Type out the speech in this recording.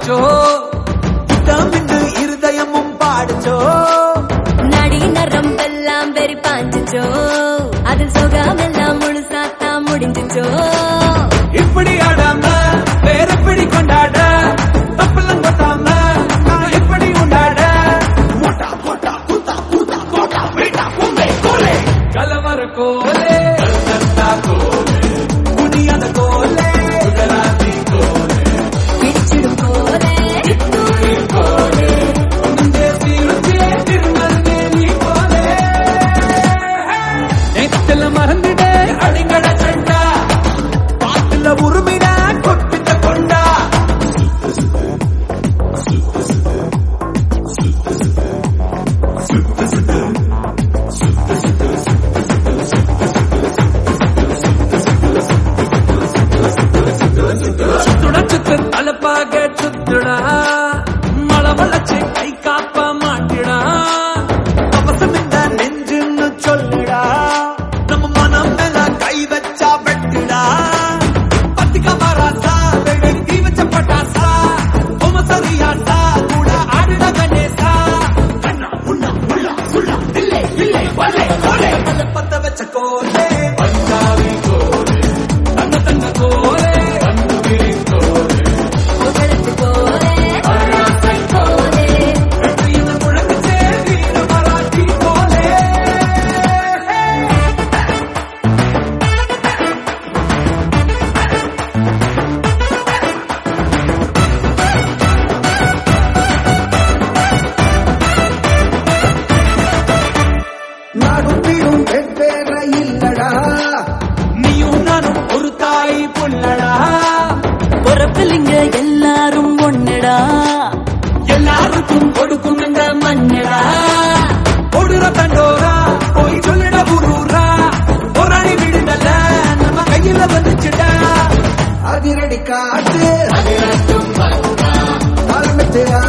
ஆடிச்சோ தமிழ்ந்து இருதயமும் பாடுச்சோ நடி நரம்பெல்லாம் வெறி பாஞ்சுச்சோ அது சுகமெல்லாம் முழுசாத்தான் முடிஞ்சுச்சோ இப்படி ஆடாம வேற எப்படி கொண்டாட தப்பெல்லாம் கொட்டாம நான் எப்படி உண்டாட மோட்டா கோட்டா கூத்தா கூத்தா கோட்டா வீட்டா கும்பே கோலே கலவர கோலே கல்கத்தா கோலே புதியத கோலே குஜராத்தி கோலே பிடிச்சிடும் போலே கோலே தேசி ருச்சியே திருநெல்வேலி கோலே நேத்துல மறந்துட அடிங்கட சண்டா பாட்டுல உருமிட கொப்பித்த கொண்டா சுத்துட சுத்து தலப்பாக சுத்துடா மழை வளச்சு கை காப்ப மாட்டிடா அவசம் இந்த நெஞ்சுன்னு சொல்லுடா நம்ம மனம் மேல கை வச்சா வெட்டுடா பத்திக்க மராசா வெடி வச்ச பட்டாசா உம சரியாசா கூட ஆடுட கணேசா கண்ணா உண்ணா உள்ள சுள்ளா இல்லை இல்லை வல்லே கோலே பத்த வச்ச கோலே பஞ்சாவி கோலே தங்க தங்க கோலே கண்டுபிடி கோலே புகழத்து போலே ஆசை போலே வெற்றியின் முழங்குச்சே வீர மராட்டி கோலே நாடும் வீடும் வெவ்வேற இல்லடா நீயும் நானும் ஒரு தாய் புள்ளடா பிறப்பிலிங்க எல்லாரும் ஒண்ணுடா எல்லாருக்கும் கொடுக்கும் இந்த மண்ணடா ஓடுற தண்டோரா போய் சொல்லிட ஊரூரா போராடி விடுதல்ல நம்ம கையில வந்துச்சுடா அதிரடி காட்டு ஆரம்பித்து